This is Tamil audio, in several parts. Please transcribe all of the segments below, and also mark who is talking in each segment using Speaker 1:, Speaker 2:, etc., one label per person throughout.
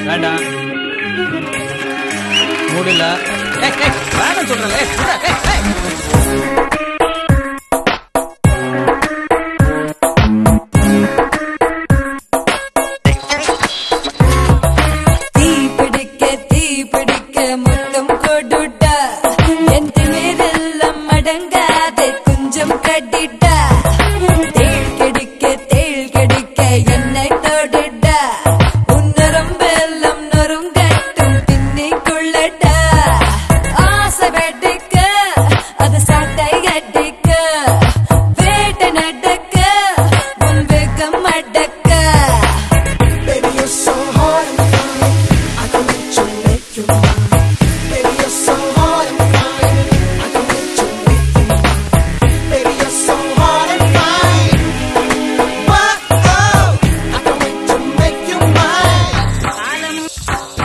Speaker 1: வேண்டாம் மூடல ஏய், ஏய், வேணாம் சொல்றேன் ஏய், விட்றா, ஏய், ஏய்.
Speaker 2: தீ பிடிக்க தீ பிடிக்க முத்தம் கொடுடா என் திமிரெல்லாம் அடங்காதே கொஞ்சம் கடிடா தேள் கடிக்க தேள் கடிக்க என்னை தொடுடா உன்னரம்பெல்லாம் நொறுங்கட்டும் பின்னி கொள்ளடா ஆசை வெடிக்க அது சாட்டை அடிக்க வேட்டை நடக்க உன் வேகம் அடக்க
Speaker 3: Baby, you're so hard and fine. I can let you make you mine. Baby, you're so hard and fine. I can let you make you mine. Baby, you're so hard and fine. Whoa, oh, I can wait to make you mine.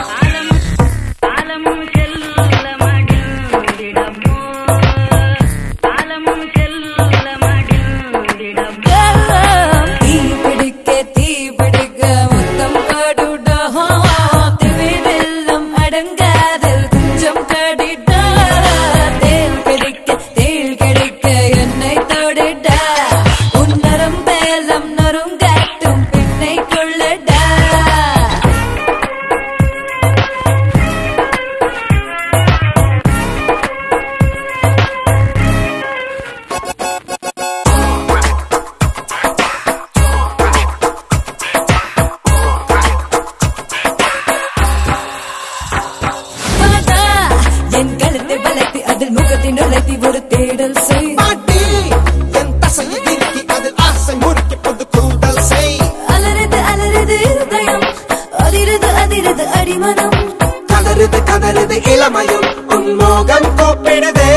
Speaker 2: தீ பிடிக்க தீ பிடிக்க முத்தம் கடுடா திவிரெல்லாம் அடங்காதல் கொஞ்சம் கடிடா தேள் கிடைக்க தேள் கிடைக்க என்னை தொடுடா உன்னரம் பேலம் நொறுங்காட்டும் பின்னை கொள்ளடா வாடா, என் கழுத்தை வளைத்து அதில் முகத்தை நுழைத்தி ஒரு தேடல் செய்
Speaker 3: மாட்டி, என் தசையை இறுக்கி அதில் ஆசை முறுக்கி புது கூடல் செய்.
Speaker 2: அலறுது அலறுது இருதயம் அதிருது அதிருது அடிமனம்
Speaker 3: கதறுது கதறுது இளமையும் உன் மோகம் கோப்பிடுதே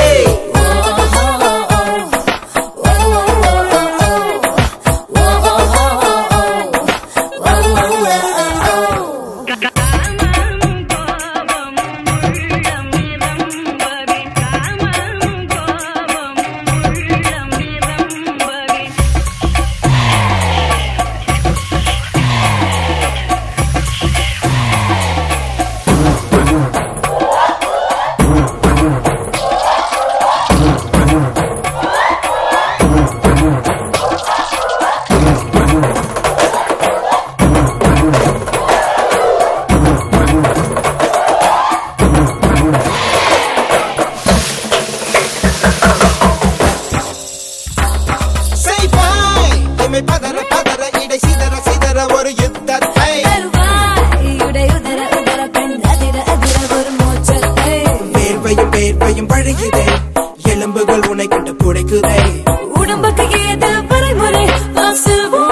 Speaker 3: Say bye. எம்மை பதற பதற இடை சிதற சிதற ஒரு யுத்தத்தை
Speaker 2: உடை உதர உதர பெண் அதிர அதிர ஒரு மோச்சத்தை
Speaker 3: வேர்வையும் வேர்வையும் பழகுதே எலும்புகள் உன்னை கண்டு புடைக்குதே
Speaker 2: உடம்புக்கு ஏது வரைமுறை வாசல்